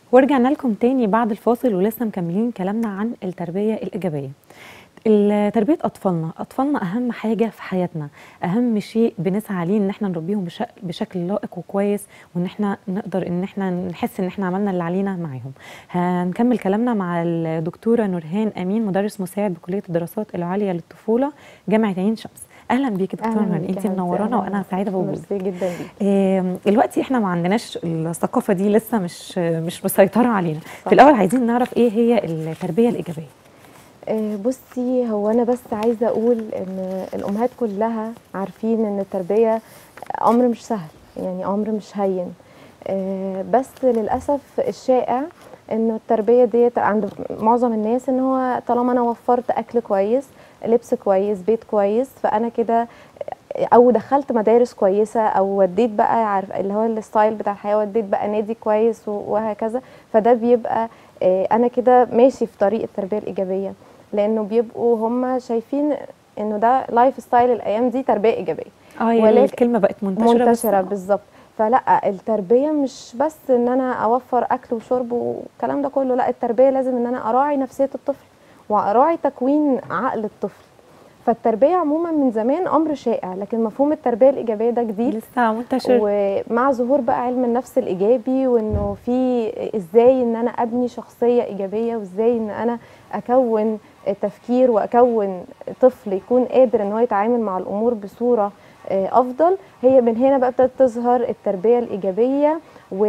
ورجعنا لكم تاني بعد الفاصل ولسه مكملين كلامنا عن التربية الإيجابية ال- تربية أطفالنا أطفالنا أهم حاجة في حياتنا أهم شيء بنسعى عليه إن احنا نربيهم بش- بشكل لائق وكويس وإن احنا نقدر إن احنا نحس إن احنا عملنا اللي علينا معاهم هنكمل كلامنا مع الدكتورة نورهان أمين مدرس مساعد بكلية الدراسات العالية للطفولة جامعة عين شمس أهلا بيكي دكتورة أهلاً نورهان بيكي أنت يا حبيبتي، منورانا أهلاً وأنا بيكي. سعيدة بوجودك ميرسي جدا ليك آم، دلوقتي احنا ما عندناش الثقافه دي لسه مش مش مسيطره علينا في الاول عايزين نعرف ايه هي التربيه الايجابيه آه، بصي هو انا بس عايزه اقول ان الامهات كلها عارفين ان التربيه امر مش سهل يعني امر مش هين آه، بس للاسف الشائع انه التربيه ديت عند معظم الناس ان هو طالما انا وفرت اكل كويس لبس كويس بيت كويس فانا كده او دخلت مدارس كويسه او وديت بقى عارف اللي هو الستايل بتاع الحياه وديت بقى نادي كويس و- وهكذا فده بيبقى آه، انا كده ماشي في طريق التربيه الايجابيه لانه بيبقوا هم شايفين انه ده لايف ستايل الايام دي تربيه ايجابيه اه هي ولكن- الكلمه بقت منتشره بس- منتشره بالظبط فلا التربيه مش بس ان انا اوفر اكل وشرب والكلام ده كله لا التربيه لازم ان انا اراعي نفسيه الطفل واراعي تكوين عقل الطفل فالتربيه عموما من زمان امر شائع لكن مفهوم التربيه الايجابيه ده جديد لسه منتشر ومع ظهور بقى علم النفس الايجابي وانه في ازاي ان انا ابني شخصيه ايجابيه وازاي ان انا اكون تفكير واكون طفل يكون قادر ان هو يتعامل مع الامور بصوره آه، افضل هي من هنا بقى ابتدت تظهر التربيه الايجابيه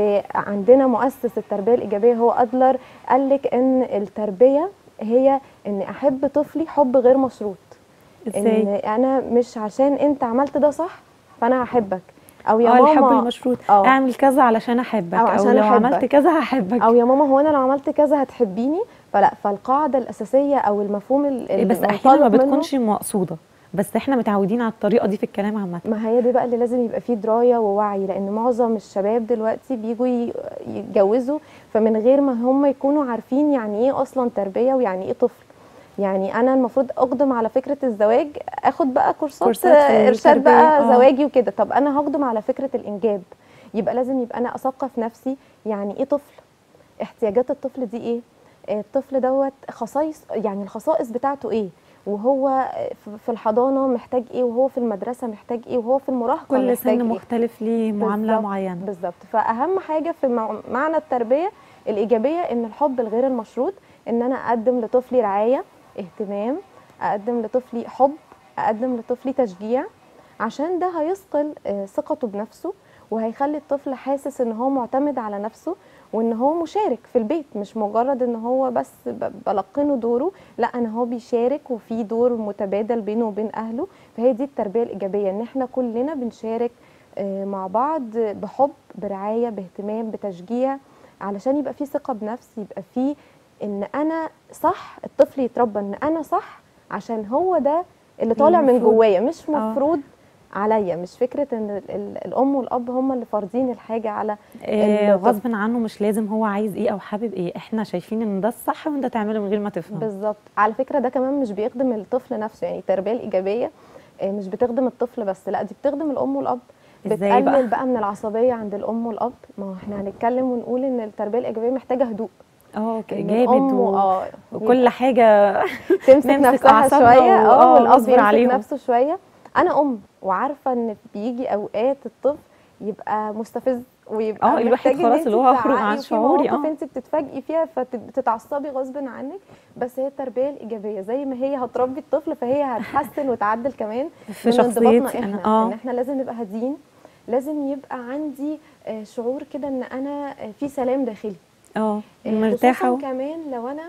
وعندنا مؤسس التربيه الايجابيه هو ادلر قال لك ان التربيه هي ان احب طفلي حب غير مشروط ازاي ان انا مش عشان انت عملت ده صح فانا هحبك او يا اه الحب ماما المشروط اه. اعمل كذا علشان احبك أو او, عشان لو أحبك. عملت كذا هحبك او يا ماما هو انا لو عملت كذا هتحبيني فلا فالقاعده الاساسيه او المفهوم ال- إيه بس المنطلق احيانا ما منه- بتكونش مقصوده بس احنا متعودين على الطريقه دي في الكلام عامه ما هي دي بقى اللي لازم يبقى فيه درايه ووعي لان معظم الشباب دلوقتي بيجوا ي- يتجوزوا فمن غير ما هم يكونوا عارفين يعني ايه اصلا تربيه ويعني ايه طفل يعني انا المفروض اقدم على فكره الزواج اخد بقى كورسات, كورسات في ارشاد التربية، بقى آه. زواجي وكده طب انا هقدم على فكره الانجاب يبقى لازم يبقى انا اثقف نفسي يعني ايه طفل احتياجات الطفل دي ايه آه، الطفل دوت خصائص يعني الخصائص بتاعته ايه وهو في- في الحضانه محتاج ايه وهو في المدرسه محتاج ايه وهو في المراهقه كل محتاج سن إيه؟ مختلف ليه معامله بالظبط، معينه بالظبط فاهم حاجه في مع- معنى التربيه الايجابيه ان الحب الغير المشروط ان انا اقدم لطفلي رعايه اهتمام اقدم لطفلي حب اقدم لطفلي تشجيع عشان ده هيثقل آه، ثقته بنفسه وهيخلي الطفل حاسس ان هو معتمد على نفسه وان هو مشارك في البيت مش مجرد ان هو بس ب- بلقنه دوره لا انا هو بيشارك وفي دور متبادل بينه وبين اهله فهي دي التربيه الايجابيه ان احنا كلنا بنشارك آه، مع بعض بحب برعايه باهتمام بتشجيع علشان يبقى في ثقه بنفس يبقى في ان انا صح الطفل يتربى ان انا صح عشان هو ده اللي طالع من المفروض. جوايا مش آه. مفروض عليا مش فكره ان ال- ال- الام والاب هم اللي فارضين الحاجه على آه الطفل. غصب عنه مش لازم هو عايز ايه او حابب ايه احنا شايفين ان ده الصح وانت تعمله من غير ما تفهم بالظبط على فكره ده كمان مش بيخدم الطفل نفسه يعني التربيه الايجابيه آه، مش بتخدم الطفل بس لا دي بتخدم الام والاب إزاي بقى؟ بتقلل بقى من العصبيه عند الام والاب ما هو احنا هنتكلم ونقول ان التربيه الايجابيه محتاجه هدوء اه إن جامد الام و... اه وكل حاجه تمسك نمسك نفسها أعصابنا شويه و- اه آه، والاب نصبر يمسك عليهم. نفسه شويه انا ام وعارفه ان بيجي اوقات الطفل يبقى مستفز ويبقى آه، الواحد محتاج إن خلاص أنت اللي هو هخرج تزعقي عن وفي شعوري، مواقف آه. انت بتتفاجئي فيها فتتعصبي غصب عنك بس هي التربيه الايجابيه زي ما هي هتربي الطفل فهي هتحسن وتعدل كمان في من شخصيتي انضباطنا انا احنا اه ان احنا لازم نبقى هاديين لازم يبقى عندي آه، شعور كده ان انا آه، في سلام داخلي اه آه، مرتاحه و... خصوصا كمان لو انا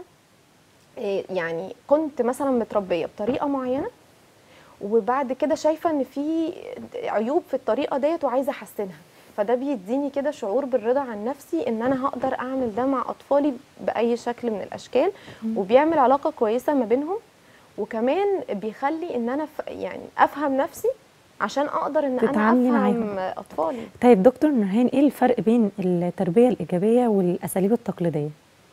آه، يعني كنت مثلا متربيه بطريقه معينه وبعد كده شايفه ان في عيوب في الطريقه ديت وعايزه احسنها فده بيديني كده شعور بالرضا عن نفسي ان انا هقدر اعمل ده مع اطفالي باي شكل من الاشكال وبيعمل علاقه كويسه ما بينهم وكمان بيخلي ان انا ف- يعني افهم نفسي عشان اقدر ان انا تتعاملي افهم معاهم. اطفالي طيب دكتور نورهان ايه الفرق بين التربيه الايجابيه والاساليب التقليديه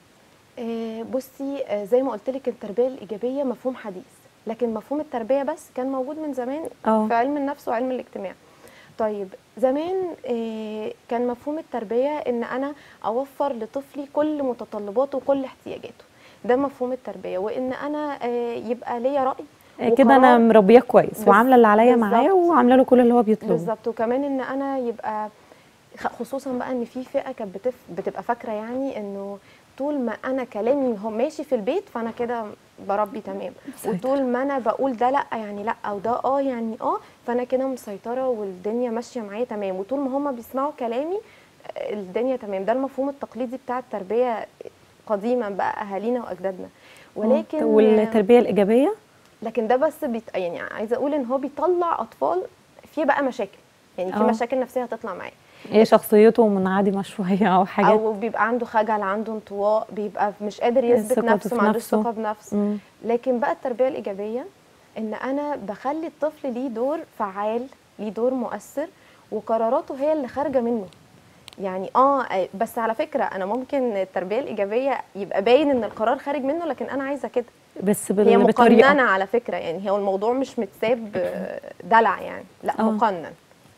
آه، بصي آه، زي ما قلت لك التربيه الايجابيه مفهوم حديث لكن مفهوم التربيه بس كان موجود من زمان اه في علم النفس وعلم الاجتماع طيب زمان آه، كان مفهوم التربيه ان انا اوفر لطفلي كل متطلباته وكل احتياجاته ده مفهوم التربيه وان انا آه، يبقى ليا راي آه، كده انا وقرار. مربيه كويس بس- وعامله اللي عليا معاه بالظبط. وعامله له كل اللي هو بيطلبه بالظبط وكمان ان انا يبقى خ- خصوصا بقى ان في فئه كانت بتف... بتبقى فاكره يعني انه طول ما انا كلامي هو ماشي في البيت فانا كده بربي تمام مسيطرة. وطول ما انا بقول ده لا يعني لا او ده اه يعني اه فانا كده مسيطره والدنيا ماشيه معايا تمام وطول ما هما بيسمعوا كلامي آه، الدنيا تمام ده المفهوم التقليدي بتاع التربيه قديما بقى اهالينا واجدادنا ولكن والتربيه الايجابيه لكن ده بس بيت... يعني عايزه اقول ان هو بيطلع اطفال في بقى مشاكل يعني في آه. مشاكل نفسيه هتطلع معاه هي شخصيته منعدمه شويه او حاجات او بيبقى عنده خجل عنده انطواء بيبقى مش قادر يثبت ثقته نفسه في ما عندوش نفسه. ثقه بنفسه مم. لكن بقى التربيه الايجابيه ان انا بخلي الطفل ليه دور فعال ليه دور مؤثر وقراراته هي اللي خارجه منه يعني اه بس على فكره انا ممكن التربيه الايجابيه يبقى باين ان القرار خارج منه لكن انا عايزه كده بس هي بال- بطريقه مقننه على فكره يعني هو الموضوع مش متساب آه، دلع يعني لا آه. مقنن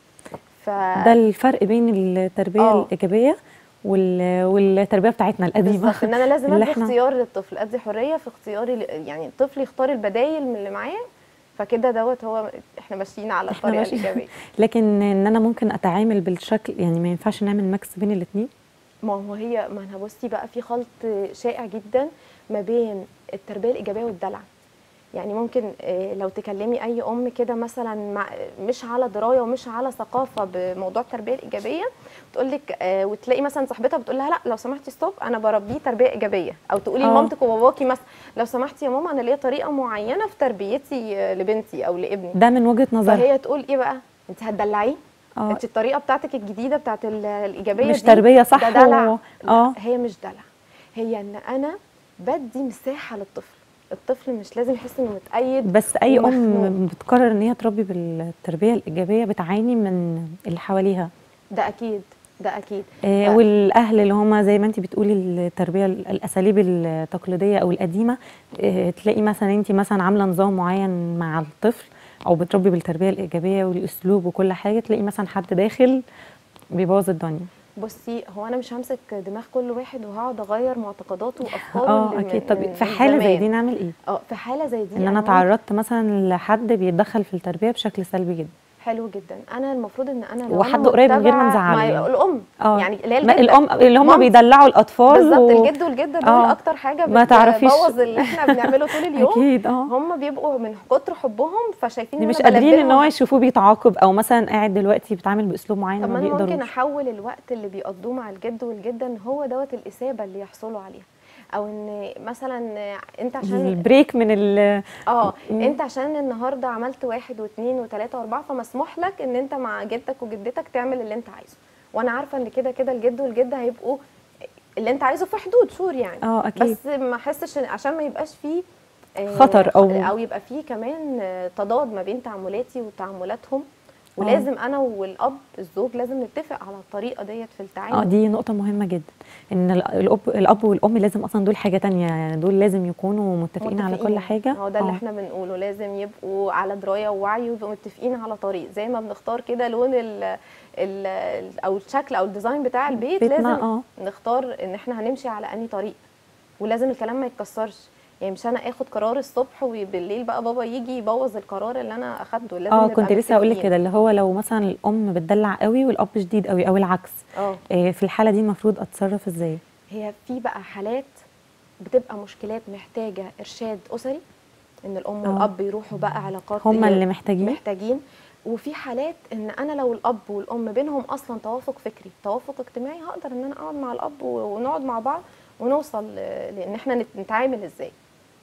ف ده الفرق بين التربيه آه. الايجابيه وال... والتربيه بتاعتنا القديمه بالظبط ان انا لازم اللي ادي احنا- اختيار للطفل ادي حريه في اختياري ل- يعني الطفل يختار البدايل من اللي معاه فكده دوت هو احنا ماشيين على احنا الطريقه ماشيين. الايجابيه لكن ان انا ممكن اتعامل بالشكل يعني ما ينفعش نعمل ميكس بين الاثنين ما هو هي ما انا بصي بقى في خلط شائع جدا ما بين التربيه الايجابيه والدلع يعني ممكن آه، لو تكلمي اي ام كده مثلا مع مش على درايه ومش على ثقافه بموضوع التربيه الايجابيه تقول لك وتلاقي مثلا صاحبتها بتقول لها لا لو سمحتي ستوب انا بربيه تربيه ايجابيه او تقولي آه. لمامتك وباباكي مثلا لو سمحتي يا ماما انا ليا طريقه معينه في تربيتي آه، لبنتي او لابني ده من وجهه نظرها فهي تقول ايه بقى انت هتدلعيه اه انت الطريقه بتاعتك الجديده بتاعت ال- الايجابيه مش دي تربيه صح ده دلع و... لا اه هي مش دلع هي ان انا بدي مساحه للطفل الطفل مش لازم يحس انه متأيد بس اي ومخنوق. ام بتقرر ان هي تربي بالتربيه الايجابيه بتعاني من اللي حواليها ده اكيد ده اكيد آه، ف- والاهل اللي هم زي ما انت بتقولي التربيه الاساليب التقليديه او القديمه آه، تلاقي مثلا انت مثلا عامله نظام معين مع الطفل او بتربي بالتربيه الايجابيه والاسلوب وكل حاجه تلاقي مثلا حد داخل بيبوظ الدنيا بصي هو انا مش همسك دماغ كل واحد وهقعد اغير معتقداته وافكاره اه اللي اكيد من- طب من في حاله زي زمان. دي نعمل ايه اه في حاله زي دي ان انا ممكن- تعرضت مثلا لحد بيتدخل في التربيه بشكل سلبي جدا حلو جدا انا المفروض ان انا لو وحد أنا قريب من غير ما متبعة- نزعله ما يعني. الام اه يعني اللي هي ما الجدة. الام اللي هم مامتي. بيدلعوا الاطفال بالظبط و- الجد والجده دول آه. اكتر حاجه ما تعرفيش. بتبوظ اللي احنا بنعمله طول اليوم اكيد اه هم بيبقوا من كتر حبهم فشايفين دي إن مش أنا قادرين ان بلبلهم. هو يشوفوه بيتعاقب او مثلا قاعد دلوقتي بيتعامل باسلوب معين طب ما ما انا ممكن بيقدروش احول الوقت اللي بيقضوه مع الجد والجده ان هو دوت الاثابه اللي يحصلوا عليها او ان مثلا انت عشان البريك من ال اه مم. انت عشان النهارده عملت واحد واثنين وثلاثه واربعه فمسموح لك ان انت مع جدك وجدتك تعمل اللي انت عايزه وانا عارفه ان كده كده الجد والجده هيبقوا اللي انت عايزه في حدود شور يعني اه اكيد بس ما احسش إن- عشان ما يبقاش فيه آه، خطر أو- او يبقى فيه كمان آه، تضاد ما بين تعاملاتي وتعاملاتهم ولازم انا والاب الزوج لازم نتفق على الطريقه ديت في التعامل اه دي نقطة مهمة جدا ان ال- الاب الاب والام لازم اصلا دول حاجة تانية يعني دول لازم يكونوا متفقين على كل متفقين. حاجة هو ده اللي آه. احنا بنقوله لازم يبقوا على درايه ووعي ويبقوا متفقين على طريق زي ما بنختار كده لون ال ال ال- او الشكل او الديزاين بتاع البيت بيتنا، لازم اه. نختار ان احنا هنمشي على انهي طريق ولازم الكلام ما يتكسرش يعني مش انا اخد قرار الصبح وبالليل بقى بابا يجي يبوظ القرار اللي انا اخدته لازم اه نبقى كنت لسه هقول لك متفقين. كده اللي هو لو مثلا الام بتدلع قوي والاب شديد قوي او العكس اه آه، في الحالة دي المفروض اتصرف ازاي هي في بقى حالات بتبقى مشكلات محتاجه ارشاد اسري ان الام آه. والاب يروحوا بقى علاقات هما هي اللي محتاجين محتاجين وفي حالات ان انا لو الاب والام بينهم اصلا توافق فكري توافق اجتماعي هقدر ان انا اقعد مع الاب و- ونقعد مع بعض ونوصل ل- لان احنا نت- نتعامل ازاي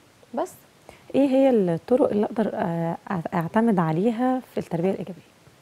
بس ايه هي الطرق اللي اقدر آه، اعتمد عليها في التربية الايجابية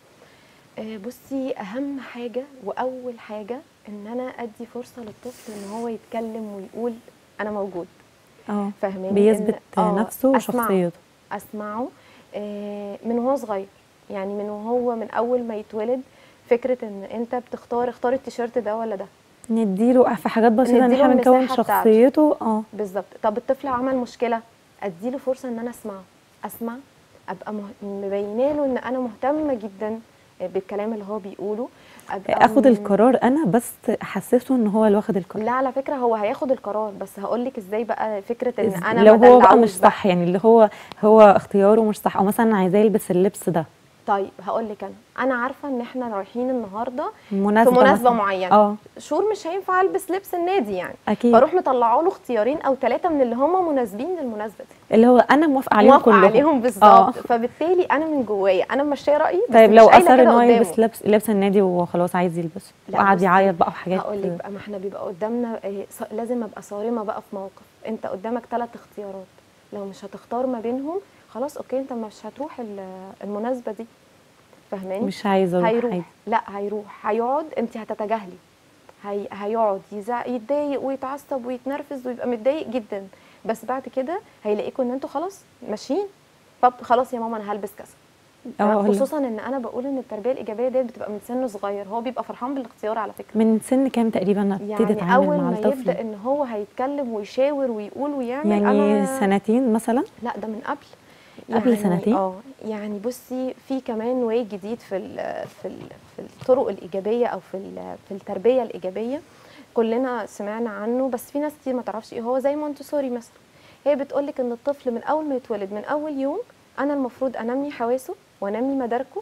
آه، بصي اهم حاجه واول حاجه ان انا ادي فرصه للطفل ان هو يتكلم ويقول انا موجود اه فاهماني بيثبت إن- آه، نفسه أسمعه. وشخصيته اسمعه آه، من وهو صغير يعني من وهو من اول ما يتولد فكره ان انت بتختار اختار التيشيرت ده ولا ده نديله في حاجات بسيطة ان نديله احنا بنكون المساحة بتاعته. شخصيته اه بالظبط طب الطفل عمل مشكله اديله فرصه ان انا اسمعه اسمع ابقى مه- مبينه له ان انا مهتمه جدا بالكلام اللي هو بيقوله أبقى اخد م- القرار انا بس احسسه ان هو اللي واخد القرار لا على فكره هو هياخد القرار بس هقول لك ازاي بقى فكره ان إز- انا لو ما هو بقى دلعوش مش صح يعني اللي هو هو اختياره مش صح او مثلا عايزاه يلبس اللبس ده طيب هقول لك انا انا عارفه ان احنا رايحين النهارده مناسبه في مناسبه مثلاً. معينه اه شهور مش هينفع البس لبس النادي يعني اكيد فاروح مطلعه له اختيارين او ثلاثه من اللي هم مناسبين للمناسبه دي اللي هو انا موافقه عليهم موافقه كلهم عليهم آه. بالظبط فبالتالي انا من جوايا انا ماشيه رايي بس طيب مش لو قايلة اصر كده ان هو قدامه. يلبس لبس لبس النادي وخلاص عايز يلبسه لا وقعد بصي، يعيط بقى وحاجات هقول لك بقى ما احنا بيبقى قدامنا إيه، ص- لازم ابقى صارمه بقى في موقف انت قدامك ثلاث اختيارات لو مش هتختار ما بينهم خلاص اوكي انت مش هتروح ال- المناسبه دي فاهماني مش عايزه اروح هيروح عادي لا هيروح هيقعد انت هتتجاهلي هي... هيقعد يزع... يتضايق ويتعصب ويتنرفز ويبقى متضايق جدا بس بعد كده هيلاقيكم ان انتوا خلاص ماشيين طب خلاص يا ماما انا هلبس كذا اه هلا. خصوصا ان انا بقول ان التربيه الايجابيه ديت بتبقى من سن صغير هو بيبقى فرحان بالاختيار على فكره من سن كام تقريبا ابتدي يعني اتعامل اول مع ما الطفل يبدا ان هو هيتكلم ويشاور ويقول ويعمل يعني انا سنتين مثلا لا ده من قبل قبل سنتين؟ اه يعني بصي في كمان واي جديد في ال في ال في الطرق الايجابيه او في ال- في التربيه الايجابيه كلنا سمعنا عنه بس في ناس كتير ما تعرفش ايه هو زي مونتسوري مثلا هي بتقول لك ان الطفل من اول ما يتولد من اول يوم انا المفروض انمي حواسه وانمي مداركه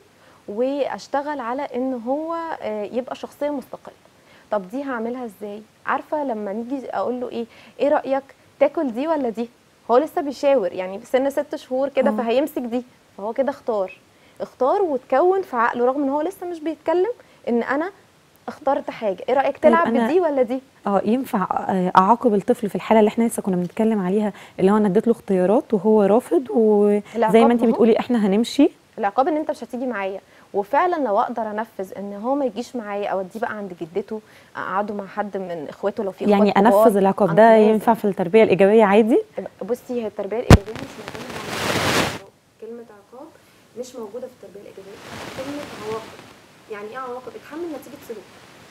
واشتغل على ان هو آه، يبقى شخصيه مستقله طب دي هعملها ازاي عارفه لما نيجي اقول له ايه ايه رايك تاكل دي ولا دي هو لسه بيشاور يعني في سن ست شهور كده آه. فهيمسك دي فهو كده اختار اختار وتكون في عقله رغم ان هو لسه مش بيتكلم ان انا اخترت حاجه ايه رايك تلعب أنا- بدي ولا دي اه ينفع آه، اعاقب الطفل في الحاله اللي احنا لسه كنا بنتكلم عليها اللي هو انا اديت له اختيارات وهو رافض وزي العقاب ما انت ما هو- بتقولي احنا هنمشي العقاب ان انت مش هتيجي معايا وفعلا لو اقدر انفذ ان هو ما يجيش معايا اوديه بقى عند جدته اقعده مع حد من اخواته لو في يعني إخوات كبار، انفذ العقاب أنت ده لازم. ينفع في التربيه الايجابيه عادي بصي هي التربيه الايجابيه مش موجوده مع كلمه عقاب مش موجوده في التربيه الايجابيه كلمه عواقب يعني ايه عواقب اتحمل نتيجه سلوك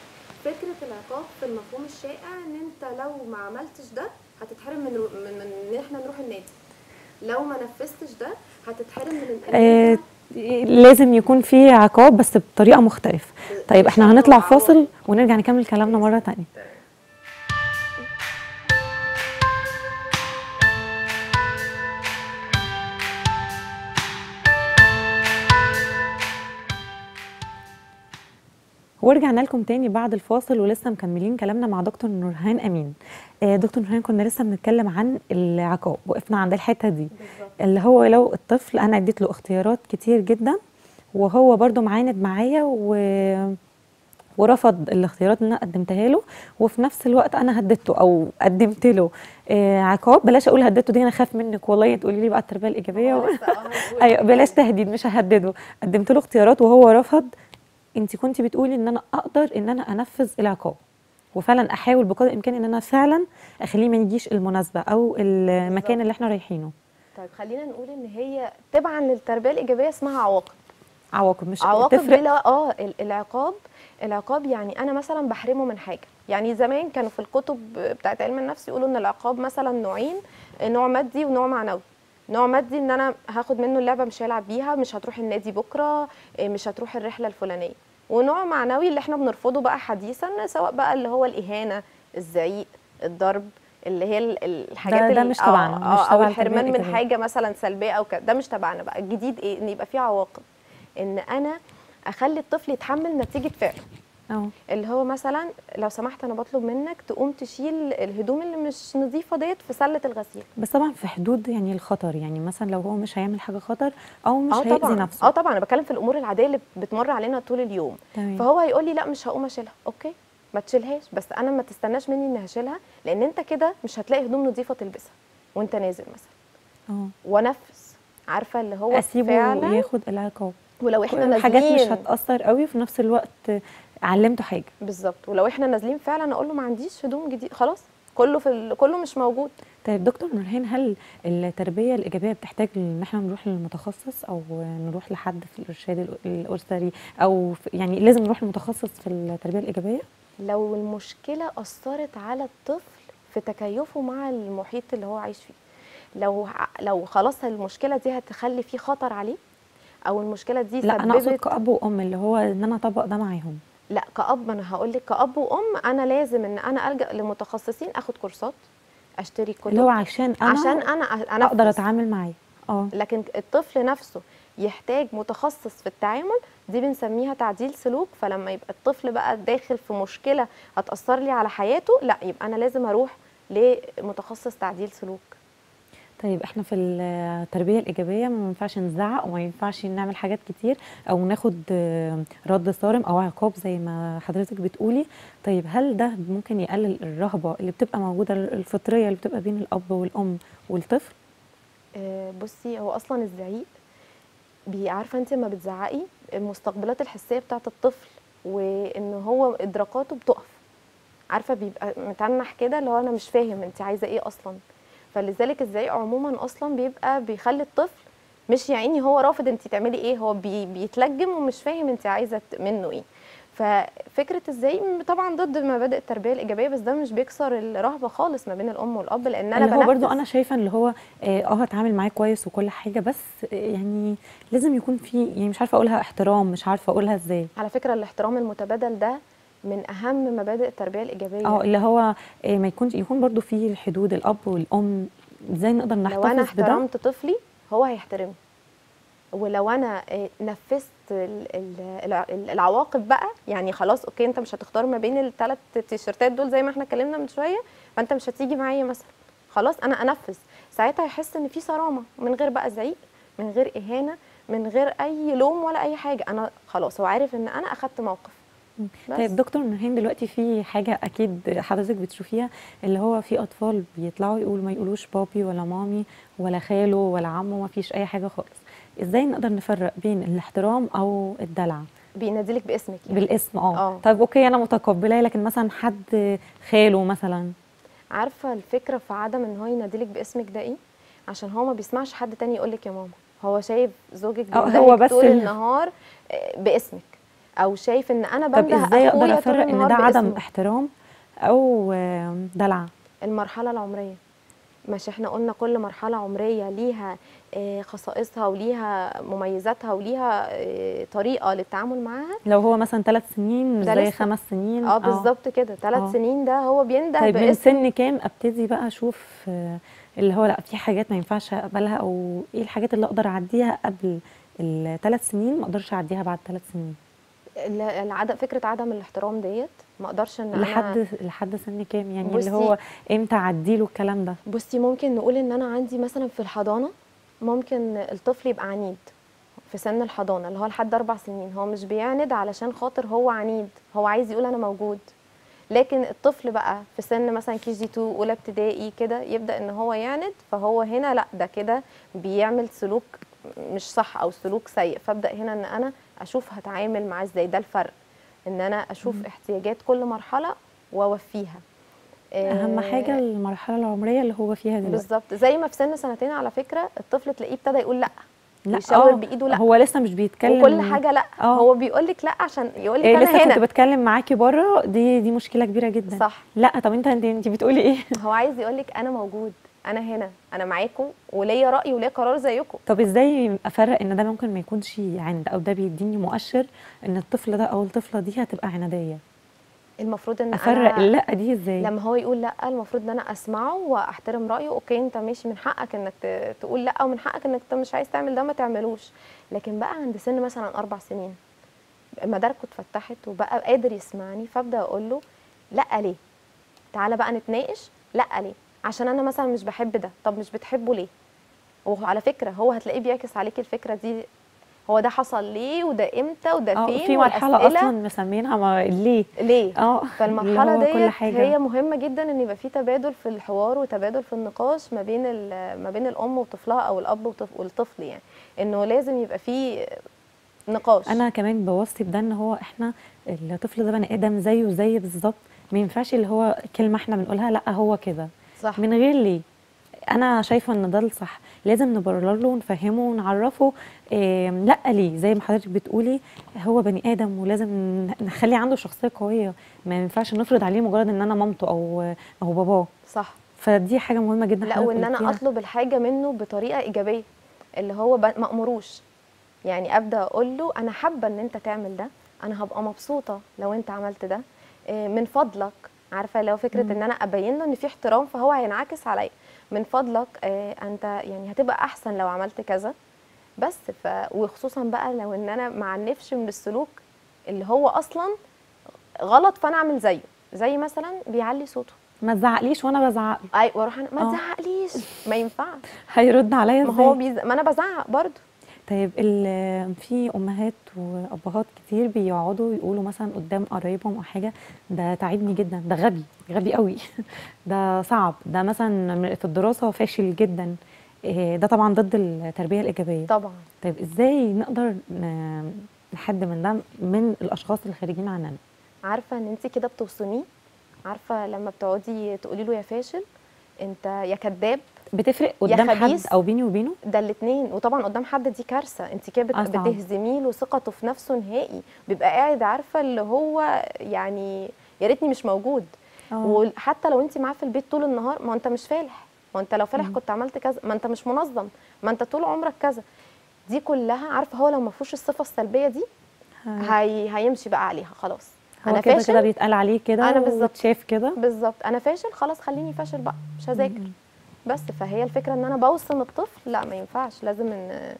فكره العقاب في المفهوم الشائع ان انت لو ما عملتش ده هتتحرم من رو- من, من ان احنا نروح النادي لو ما نفذتش ده هتتحرم من ان آه انت لازم يكون في عقاب بس بطريقه مختلفه طيب احنا مش هنطلع عقاب. فاصل ونرجع نكمل كلامنا مره تانية ورجعنا لكم تاني بعد الفاصل ولسه مكملين كلامنا مع دكتور نورهان امين آه، دكتور نورهان كنا لسه بنتكلم عن العقاب وقفنا عند الحته دي بالظبط اللي هو لو الطفل انا اديت له اختيارات كتير جدا وهو برضو معاند معايا و... ورفض الاختيارات اللي انا قدمتها له وفي نفس الوقت انا هددته او قدمت له آه عقاب بلاش اقول هددته دي انا خاف منك والله تقولي لي بقى التربيه الايجابيه و... ايوه بلاش تهديد مش ههدده قدمت له اختيارات وهو رفض انت كنت بتقولي ان انا اقدر ان انا انفذ العقاب وفعلا احاول بقدر الامكان ان انا فعلا اخليه ما يجيش المناسبه او المكان بالظبط. اللي احنا رايحينه طيب خلينا نقول ان هي تبعا للتربيه الايجابيه اسمها عواقب عواقب مش عواقب تفرق بلا اه ال- العقاب العقاب يعني انا مثلا بحرمه من حاجه يعني زمان كانوا في الكتب بتاعت علم النفس يقولوا ان العقاب مثلا نوعين نوع مادي ونوع معنوي نوع مادي ان انا هاخد منه اللعبه مش هيلعب بيها مش هتروح النادي بكره إيه، مش هتروح الرحله الفلانيه ونوع معنوي اللي احنا بنرفضه بقى حديثا سواء بقى اللي هو الاهانه الزعيق الضرب اللي هي ال- الحاجات ده- ده ال- مش آه، تبعنا، مش آه، او تبع التربية الحرمان من الإيجابية. حاجه مثلا سلبيه او كده ده مش تبعنا بقى الجديد ايه ان يبقى فيه عواقب ان انا اخلي الطفل يتحمل نتيجه فعله اه اللي هو مثلا لو سمحت انا بطلب منك تقوم تشيل الهدوم اللي مش نظيفه ديت في سله الغسيل بس طبعا في حدود يعني الخطر يعني مثلا لو هو مش هيعمل حاجه خطر او مش اه هيأذي طبعا نفسه اه طبعا انا بتكلم في الامور العاديه اللي بتمر علينا طول اليوم تمام فهو هيقول لي لا مش هقوم اشيلها اوكي ما تشيلهاش بس انا ما تستناش مني اني هشيلها لان انت كده مش هتلاقي هدوم نظيفه تلبسها وانت نازل مثلا اه ونفذ عارفه اللي هو اسيبه فعلا ياخد العقاب ولو احنا نازلين حاجات مش هتاثر قوي في نفس الوقت علمته حاجه بالظبط ولو احنا نازلين فعلا اقول له ما عنديش هدوم جديد خلاص كله في ال... كله مش موجود طيب دكتور نورهان هل التربيه الايجابيه بتحتاج ان احنا نروح للمتخصص او نروح لحد في الارشاد الأ- الاسري او في يعني لازم نروح لمتخصص في التربيه الايجابيه لو المشكله اثرت على الطفل في تكيفه مع المحيط اللي هو عايش فيه لو ع- لو خلاص المشكله دي هتخلي فيه خطر عليه او المشكله دي لا انا اقصد سببت كأب وأم اللي هو ان انا اطبق ده معاهم لا كأب انا هقول لك كأب وأم انا لازم ان انا ألجأ لمتخصصين اخد كورسات اشتري كتب اللي هو عشان انا عشان انا أ- اقدر انفذ اتعامل معاه اه لكن الطفل نفسه يحتاج متخصص في التعامل دي بنسميها تعديل سلوك فلما يبقى الطفل بقى داخل في مشكله هتأثر لي على حياته لا يبقى انا لازم اروح لمتخصص تعديل سلوك طيب احنا في التربيه الايجابيه ما ينفعش نزعق وما ينفعش نعمل حاجات كتير او ناخد آه، رد صارم او عقاب زي ما حضرتك بتقولي طيب هل ده ممكن يقلل الرهبه اللي بتبقى موجوده الفطريه اللي بتبقى بين الاب والام والطفل آه، بصي هو اصلا الزعيق بي- عارفه انت لما بتزعقي المستقبلات الحسيه بتاعه الطفل وان هو ادراكاته بتقف عارفه بيبقى متنح كده اللي هو انا مش فاهم انت عايزه ايه اصلا فلذلك الزعيق عموما اصلا بيبقى بيخلي الطفل مش يا عيني هو رافض انت تعملي ايه هو بي بيتلجم ومش فاهم انت عايزه ت- منه ايه ففكره الزعيق طبعا ضد مبادئ التربيه الايجابيه بس ده مش بيكسر الرهبه خالص ما بين الام والاب لان انا اللي هو برضو بنفذ. انا شايفه اللي هو اه آه، هتعامل معاه كويس وكل حاجه بس آه، يعني لازم يكون في يعني مش عارفه اقولها احترام مش عارفه اقولها ازاي على فكره الاحترام المتبادل ده من اهم مبادئ التربيه الايجابيه اه اللي هو آه، ما يكونش يكون برضو في حدود الاب والام ازاي نقدر لو نحتفظ انا بده احترمت طفلي هو هيحترمني ولو انا آه، نفذت ال- ال- الع- العواقب بقى يعني خلاص اوكي انت مش هتختار ما بين الثلاث تيشرتات دول زي ما احنا اتكلمنا من شويه فانت مش هتيجي معايا مثلا خلاص انا انفذ ساعتها يحس ان في صرامه من غير بقى زعيق من غير اهانه من غير اي لوم ولا اي حاجه انا خلاص هو عارف ان انا اخدت موقف بس. طيب دكتور نورهان دلوقتي في حاجة أكيد حضرتك بتشوفيها اللي هو في أطفال بيطلعوا يقولوا ما يقولوش بابي ولا مامي ولا خاله ولا عمه ما فيش أي حاجة خالص إزاي نقدر نفرق بين الاحترام أو الدلع بيناديلك باسمك يعني. بالاسم اه آه. طيب أوكي أنا متقبلاه لكن مثلا حد خاله مثلا عارفه الفكره في عدم ان هو يناديلك باسمك ده ايه عشان هو ما بيسمعش حد تاني يقول لك يا ماما هو شايف زوجك آه، بيندهك هو بس طول ال- النهار آه، باسمك او شايف ان انا طب بنده إزاي أخويا أقدر طول أفرق إن النهار ده عدم باسمه. احترام أو آم، دلع المرحله العمريه مش احنا قلنا كل مرحله عمريه ليها آه، خصائصها وليها مميزاتها وليها آه، طريقه للتعامل معاها لو هو مثلا ثلاث سنين مش ده زي لسه- خمس سنين اه بالظبط كده آه. ثلاث سنين ده هو بينده طيب من باسم سن كام ابتدي بقى اشوف آه، اللي هو لا في حاجات ما ينفعش اقبلها او ايه الحاجات اللي اقدر اعديها قبل الثلاث سنين ما اقدرش اعديها بعد ثلاث سنين ال- العدم فكره عدم الاحترام ديت ما اقدرش ان انا لحد لحد سن كام يعني بصي- اللي هو امتى اعديله الكلام ده بصي ممكن نقول ان انا عندي مثلا في الحضانه ممكن الطفل يبقى عنيد في سن الحضانه اللي هو لحد اربع سنين هو مش بيعند علشان خاطر هو عنيد هو عايز يقول انا موجود لكن الطفل بقى في سن مثلا كي جي 2 اولى ابتدائي كده يبدا ان هو يعند فهو هنا لا ده كده بيعمل سلوك مش صح او سلوك سيء فابدا هنا ان انا اشوف هتعامل معاه ازاي ده الفرق ان انا اشوف احتياجات كل مرحله واوفيها اهم آه، حاجه المرحله العمريه اللي هو فيها دلوقتي بالظبط زي ما في سن سنتين على فكره الطفل تلاقيه ابتدى يقول لا لا يشاور آه، بايده لا هو لسه مش بيتكلم وكل حاجه لا آه. هو بيقول لك لا عشان يقول لك إيه انا لسه كنت هنا بتكلم معاكي بره دي دي مشكله كبيره جدا صح لا طب انت انت, انت بتقولي ايه هو عايز يقول لك انا موجود انا هنا انا معاكم وليا راي وليا قرار زيكم طب ازاي افرق ان ده ممكن ما يكونش عند او ده بيديني مؤشر ان الطفل ده او الطفله دي هتبقى عناديه المفروض ان افرق انا اللا دي ازاي لما هو يقول لا المفروض ان انا اسمعه واحترم رايه اوكي انت ماشي من حقك انك ت- تقول لا ومن حقك انك انت مش عايز تعمل ده ما تعملوش لكن بقى عند سن مثلا اربع سنين مداركه اتفتحت وبقى قادر يسمعني فابدا اقول له لا ليه تعالى بقى نتناقش لا ليه عشان انا مثلا مش بحب ده طب مش بتحبه ليه وعلى فكره هو هتلاقيه بيعكس عليك الفكره دي هو ده حصل ليه وده امتى وده اه فين في مرحله والأسئلة اصلا مسمينها ما ليه ليه اه فالمرحله اللي هو كل ديت حاجة. هي مهمه جدا ان يبقى في تبادل في الحوار وتبادل في النقاش ما بين ال- ما بين الام وطفلها او الاب وطف- والطفل يعني انه لازم يبقى في نقاش انا كمان بوصي بده ان هو احنا الطفل ده بني ادم زيه زي بالظبط ما ينفعش اللي هو كلمه احنا بنقولها لا هو كده صح من غير ليه انا شايفه ان ده الصح لازم نبرر له ونفهمه ونعرفه إيه لا ليه زي ما حضرتك بتقولي هو بني ادم ولازم نخلي عنده شخصيه قويه ما ينفعش نفرض عليه مجرد ان انا مامته او او باباه صح فدي حاجه مهمه جدا لا حضرتك وان انا قلتيها. اطلب الحاجه منه بطريقه ايجابيه اللي هو ب- ما امروش يعني ابدا اقول له انا حابه ان انت تعمل ده انا هبقى مبسوطه لو انت عملت ده إيه، من فضلك عارفه لو فكره مم. ان انا ابين له ان في احترام فهو هينعكس عليا من فضلك إيه، انت يعني هتبقى احسن لو عملت كذا بس ف وخصوصا بقى لو ان انا معنفش من السلوك اللي هو اصلا غلط فانا اعمل زيه زي مثلا بيعلي صوته ما تزعقليش وانا بزعق له اي واروح أنا ما آه. تزعقليش ما ينفعش هيرد عليا ما هو ازاي بيز... ما انا بزعق برضه طيب ال- في امهات وابهات كتير بيقعدوا يقولوا مثلا قدام قرايبهم او حاجه ده تعبني جدا ده غبي غبي قوي ده صعب ده مثلا في الدراسه فاشل جدا إيه، ده طبعا ضد التربيه الايجابيه طبعا طيب ازاي نقدر ن- نحد من ده من الاشخاص الخارجين عننا عارفه ان انت كده بتوصميه عارفه لما بتقعدي تقولي له يا فاشل انت يا كذاب بتفرق يا قدام حد خبيث. او بيني وبينه ده الاثنين وطبعا قدام حد دي كارثه انت كده بت- آه، صعب. بتهزمي له ثقته في نفسه نهائي بيبقى قاعد عارفه اللي هو يعني يا ريتني مش موجود آه. وحتى لو انت معاه في البيت طول النهار ما انت مش فالح ما انت لو فالح مم. كنت عملت كذا ما انت مش منظم ما انت طول عمرك كذا دي كلها عارفه هو لو ما فيهوش الصفه السلبيه دي هي هيمشي بقى عليها خلاص هو انا كده كده فاشل بيتقال عليه كده أنا بالظبط. وتشاف كده بالظبط انا فاشل خلاص خليني فاشل بقى مش هذاكر بس فهي الفكره ان انا بوصم الطفل لا ما ينفعش لازم ان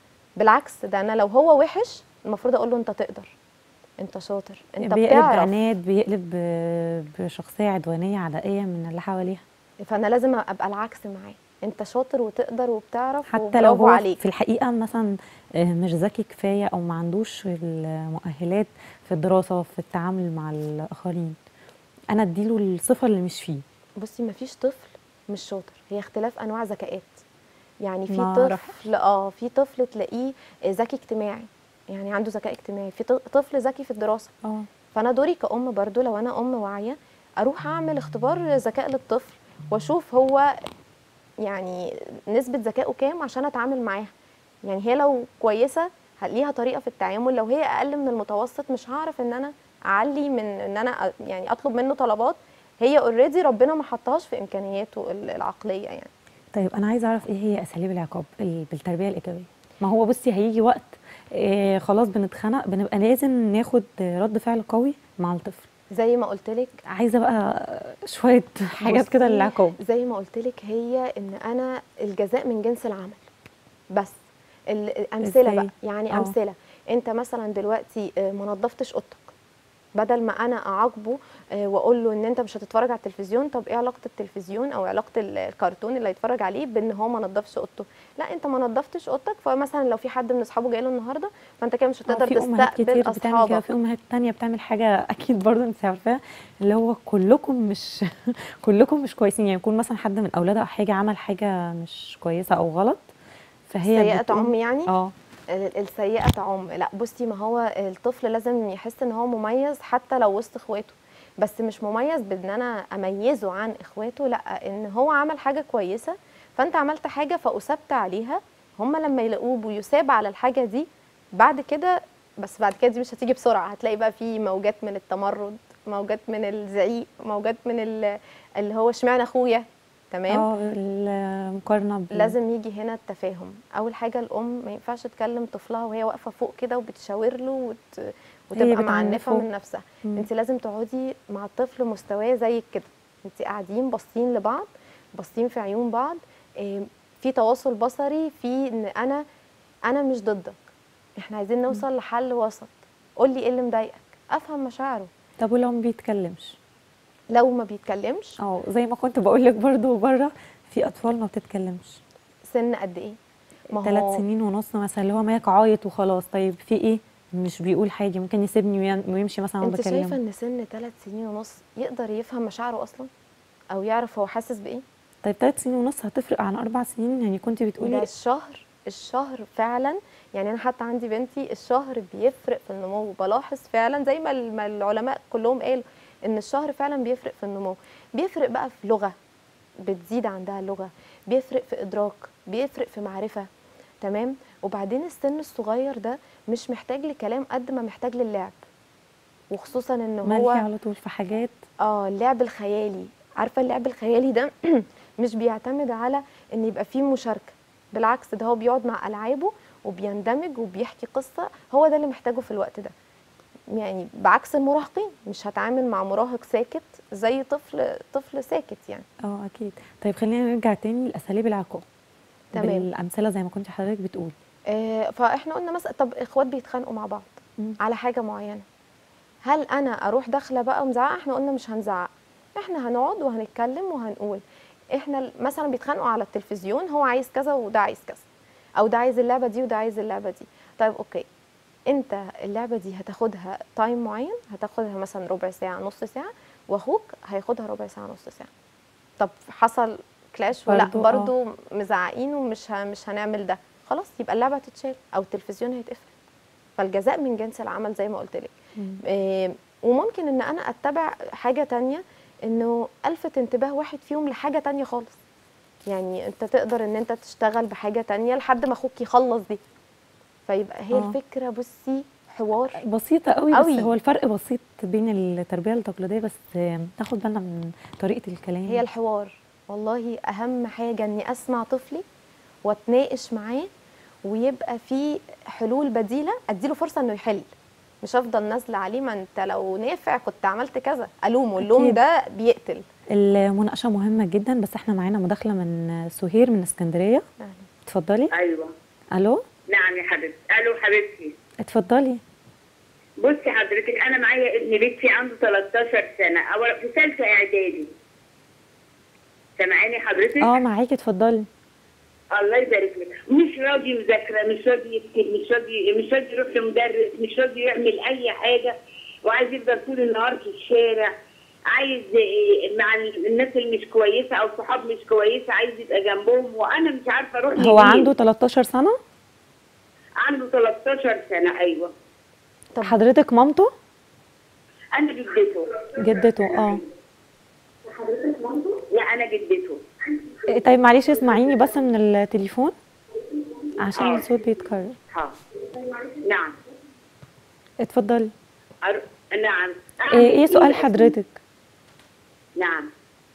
بالعكس ده انا لو هو وحش المفروض اقول له انت تقدر انت شاطر انت بيقلب بتعرف عناد بيقلب ب- بشخصيه عدوانيه عدائيه من اللي حواليها فانا لازم ابقى العكس معاه انت شاطر وتقدر وبتعرف حتى لو وبرافو هو عليك في الحقيقه مثلا آه، مش ذكي كفايه او ما عندوش المؤهلات في الدراسه في التعامل مع الاخرين انا اديله الصفه اللي مش فيه بصي ما فيش طفل مش شاطر هي اختلاف انواع ذكاءات يعني في ما طفل اه في طفل تلاقيه ذكي اجتماعي يعني عنده ذكاء اجتماعي في ط- طفل ذكي في الدراسه اه فانا دوري كأم برضو لو انا ام واعيه اروح اعمل اختبار ذكاء للطفل واشوف هو يعني نسبه ذكائه كام عشان اتعامل معاها يعني هي لو كويسه ه- ليها طريقه في التعامل لو هي اقل من المتوسط مش هعرف ان انا اعلي من ان انا أ- يعني اطلب منه طلبات هي اوريدي ربنا ما حطهاش في امكانياته ال- العقليه يعني طيب انا عايزه اعرف ايه هي اساليب العقاب ال- بالتربيه الايجابيه ما هو بصي هيجي وقت آه خلاص بنتخنق بنبقى لازم ناخد رد فعل قوي مع الطفل زي ما قلت لك عايزه بقى شويه حاجات كده بصي، للعقاب زي ما قلت لك هي ان انا الجزاء من جنس العمل بس ال- الامثله إزاي؟ بقى يعني آه. امثله انت مثلا دلوقتي آه، ما نظفتش اوضتك بدل ما انا اعاقبه آه، واقول له ان انت مش هتتفرج على التلفزيون طب ايه علاقه التلفزيون او علاقه ال- الكرتون اللي هيتفرج عليه بان هو ما نظفش اوضته لا انت ما نظفتش اوضتك فمثلا لو في حد من اصحابه جاي له النهارده فانت كده مش آه، هتقدر في امهات تستقبل كتير بتعمل كده اصحابك في امهات تانية بتعمل حاجه اكيد برضه انت عارفاها اللي هو كلكم مش كلكم مش كويسين يعني يكون مثلا حد من اولادها او حاجه عمل حاجه مش كويسه او غلط فهي سيئة بتقوم- عم يعني اه ال- السيئة تعم لا بصي ما هو الطفل لازم يحس ان هو مميز حتى لو وسط اخواته بس مش مميز بان انا اميزه عن اخواته لا ان هو عمل حاجة كويسة فانت عملت حاجة فاثبت عليها هم لما يلاقوه بيثاب على الحاجة دي بعد كده بس بعد كده دي مش هتيجي بسرعة هتلاقي بقى في موجات من التمرد موجات من الزعيق موجات من ال- اللي هو اشمعنى اخويا تمام اه المقارنه بال- لازم يجي هنا التفاهم اول حاجه الام ما ينفعش تكلم طفلها وهي واقفه فوق كده وبتشاور له وت... وتبقى معنفه بتعنفه. من نفسها مم. انت لازم تقعدي مع الطفل مستواه زيك كده انت قاعدين باصين لبعض باصين في عيون بعض إيه، في تواصل بصري في ان انا انا مش ضدك احنا عايزين نوصل لحل وسط قول لي ايه اللي مضايقك افهم مشاعره طب ولو ما بيتكلمش لو ما بيتكلمش اه زي ما كنت بقول لك برضه بره في اطفال ما بتتكلمش سن قد ايه ما ثلاث سنين ونص مثلا اللي هو ماك عايط وخلاص طيب في ايه مش بيقول حاجه ممكن يسيبني وين- ويمشي مثلا وانا انت شايفه بكلمه ان سن ثلاث سنين ونص يقدر يفهم مشاعره اصلا او يعرف هو حاسس بايه طيب ثلاث سنين ونص هتفرق عن اربع سنين يعني كنت ده بتقولي الشهر الشهر فعلا يعني انا حتى عندي بنتي الشهر بيفرق في النمو بلاحظ فعلا زي ما ال- ما العلماء كلهم قالوا ان الشهر فعلا بيفرق في النمو بيفرق بقى في لغه بتزيد عندها اللغه بيفرق في ادراك بيفرق في معرفه تمام وبعدين السن الصغير ده مش محتاج لكلام قد ما محتاج للعب وخصوصا ان ملهي هو على طول في حاجات اه اللعب الخيالي عارفه اللعب الخيالي ده مش بيعتمد على ان يبقى فيه مشاركه بالعكس ده هو بيقعد مع العابه وبيندمج وبيحكي قصه هو ده اللي محتاجه في الوقت ده يعني بعكس المراهقين مش هتعامل مع مراهق ساكت زي طفل طفل ساكت يعني اه اكيد طيب خلينا نرجع تاني لاساليب العقاب تمام. بالامثله زي ما كنت حضرتك بتقول آه، فاحنا قلنا مثلا طب اخوات بيتخانقوا مع بعض مم. على حاجه معينه هل انا اروح داخله بقى مزعقه احنا قلنا مش هنزعق احنا هنقعد وهنتكلم وهنقول احنا ال- مثلا بيتخانقوا على التلفزيون هو عايز كذا وده عايز كذا او ده عايز اللعبه دي وده عايز اللعبه دي طيب اوكي انت اللعبه دي هتاخدها تايم معين هتاخدها مثلا ربع ساعه نص ساعه واخوك هياخدها ربع ساعه نص ساعه طب حصل كلاش ولا برضو، آه. برضو مزعقين ومش ه- مش هنعمل ده خلاص يبقى اللعبه هتتشال او التلفزيون هيتقفل فالجزاء من جنس العمل زي ما قلت لك مم. إيه، وممكن ان انا اتبع حاجه تانية انه الفت انتباه واحد فيهم لحاجه تانية خالص يعني انت تقدر ان انت تشتغل بحاجه تانية لحد ما اخوك يخلص دي فيبقى هي آه. الفكره بصي حوار بسيطة قوي بس قوي. هو الفرق بسيط بين التربية التقليدية بس ناخد بالنا من طريقة الكلام هي الحوار والله اهم حاجه اني اسمع طفلي واتناقش معاه ويبقى في حلول بديله اديله فرصه انه يحل مش افضل نازله عليه ما انت لو نافع كنت عملت كذا الومه اللوم أكيد. ده بيقتل المناقشة مهمة جدا بس احنا معانا مداخلة من سهير من اسكندرية يعني اتفضلي ايوه الو نعم يا حبيبتي الو حبيبتي اتفضلي بصي حضرتك انا معايا ابن بنتي عنده 13 سنه اول في ثالثه اعدادي سامعاني حضرتك اه معاكي اتفضلي الله يبارك لك مش راضي مذاكره مش راضي يكتب مش راضي مش راضي يروح لمدرس مش راضي يعمل اي حاجه وعايز يفضل طول النهار في الشارع عايز إيه، مع الناس اللي مش كويسه او صحاب مش كويسه عايز يبقى جنبهم وانا مش عارفه اروح هو لمين. عنده 13 سنة عنده 13 سنه ايوه طب حضرتك مامته انا جدته جدته اه لا انا جدته إيه، طيب معلش اسمعيني بس من التليفون عشان آه. الصوت بيتكرر ها نعم اتفضلي أر... نعم ايه ايه سؤال حضرتك نعم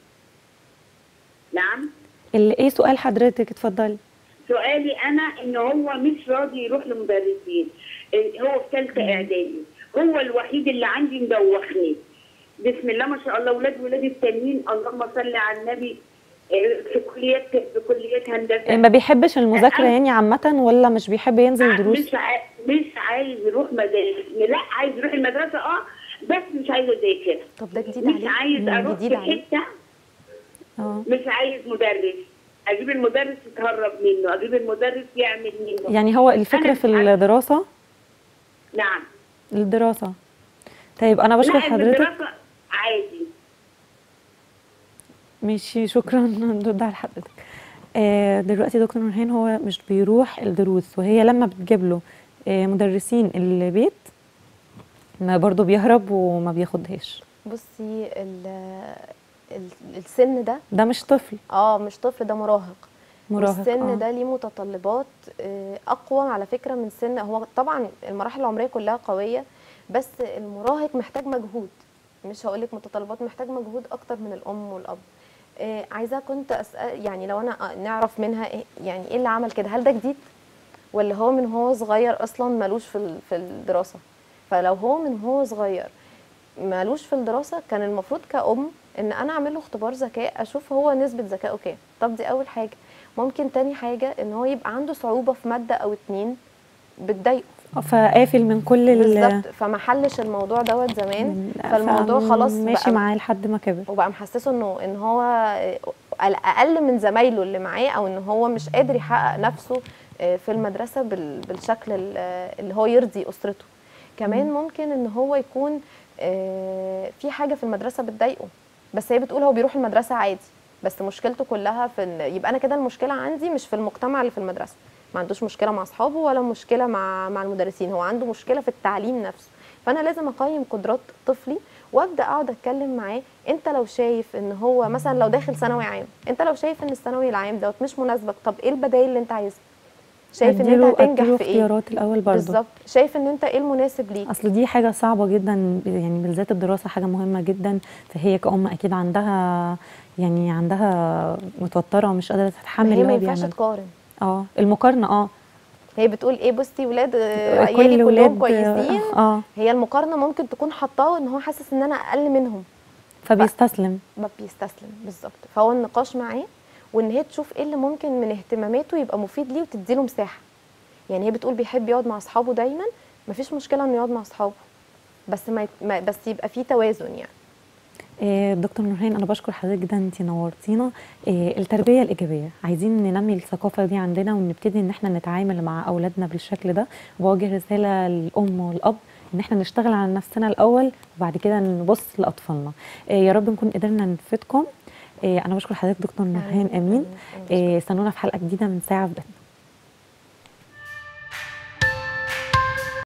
نعم اللي ايه سؤال حضرتك اتفضلي سؤالي انا ان هو مش راضي يروح لمدرسين إيه، هو في ثالثه اعدادي هو الوحيد اللي عندي مدوخني بسم الله ما شاء الله ولاد ولاد التانيين اللهم صل على النبي إيه، في كليات في كليات هندسه ما بيحبش المذاكرة أنا- يعني عامة ولا مش بيحب ينزل دروس مش عاي... مش عايز يروح مدارس لا عايز يروح المدرسه اه بس مش عايز اذاكر طب ده جديد مش عليه عايز مم، اروح جديد في عليه. حته اه مش عايز مدرس اجيب المدرس يتهرب منه اجيب المدرس يعمل منه يعني هو الفكرة أنا في مش عارفة. الدراسة نعم الدراسة طيب أنا بشكر لا حضرتك الدراسه عادي ماشي شكرا نرد على حضرتك آه دلوقتي دكتور نورهان هو مش بيروح الدروس وهي لما بتجيب له آه مدرسين البيت ما برضه بيهرب وما بياخدهاش بصي ال ال- السن ده ده مش طفل اه مش طفل ده مراهق مراهق والسن آه. ده ليه متطلبات آه، اقوى على فكره من سن هو طبعا المراحل العمريه كلها قويه بس المراهق محتاج مجهود مش هقول لك متطلبات محتاج مجهود اكتر من الام والاب آه، عايزاه كنت اسال يعني لو انا آه، نعرف منها إيه يعني ايه اللي عمل كده هل ده جديد ولا هو من هو صغير اصلا ملوش في ال- في الدراسه فلو هو من هو صغير مالوش في الدراسه كان المفروض كأم ان انا اعمل له اختبار ذكاء اشوف هو نسبه ذكائه كام طب دي اول حاجه ممكن تاني حاجه ان هو يبقى عنده صعوبه في ماده او اتنين بتضايقه فقافل من كل ال بالظبط فما حلش الموضوع دوت زمان فالموضوع خلاص ماشي بقى معاه لحد ما كبر وبقى محسسه انه ان هو اقل من زمايله اللي معاه او ان هو مش قادر يحقق نفسه آه، في المدرسه بال- بالشكل ال- اللي هو يرضي اسرته كمان ممكن ان هو يكون آه، في حاجه في المدرسه بتضايقه بس هي بتقول هو بيروح المدرسه عادي بس مشكلته كلها في ان يبقى انا كده المشكله عندي مش في المجتمع اللي في المدرسه ما عندوش مشكله مع اصحابه ولا مشكله مع مع المدرسين هو عنده مشكله في التعليم نفسه فانا لازم اقيم قدرات طفلي وابدا اقعد اتكلم معاه انت لو شايف ان هو مثلا لو داخل ثانوي عام انت لو شايف ان الثانوي العام دوت مش مناسبك طب ايه البدائل اللي انت عايزها شايف ان أديله- انت هتنجح أديله في ايه اختيارات الاول برضه بالظبط شايف ان انت ايه المناسب ليك اصل دي حاجه صعبه جدا يعني بالذات الدراسه حاجه مهمه جدا فهي كأم اكيد عندها يعني عندها متوتره ومش قادره ما تتحمل هي اللي ما هو ينفعش بيعمله تقارن اه المقارنه اه هي بتقول ايه بصي ولاد آه، كل عيالي كلهم ولاد- كويسين اه هي المقارنه ممكن تكون حطاه ان هو حاسس ان انا اقل منهم فبيستسلم ما بيستسلم بالظبط فهو النقاش معاه وان هي تشوف ايه اللي ممكن من اهتماماته يبقى مفيد ليه وتديله مساحه يعني هي بتقول بيحب يقعد مع اصحابه دايما مفيش مشكله انه يقعد مع اصحابه بس ما, يت- ما بس يبقى في توازن يعني آه، دكتور نورهان انا بشكر حضرتك جدا انت نورتينا آه، التربيه الايجابيه عايزين ننمي الثقافه دي عندنا ونبتدي ان احنا نتعامل مع اولادنا بالشكل ده وبوجه رساله للام والاب ان احنا نشتغل على نفسنا الاول وبعد كده نبص لاطفالنا آه، يا رب نكون قدرنا نفيدكم آه، انا بشكر حضرتك دكتور نورهان امين آه، استنونا في حلقه جديده من ساعه في بيتنا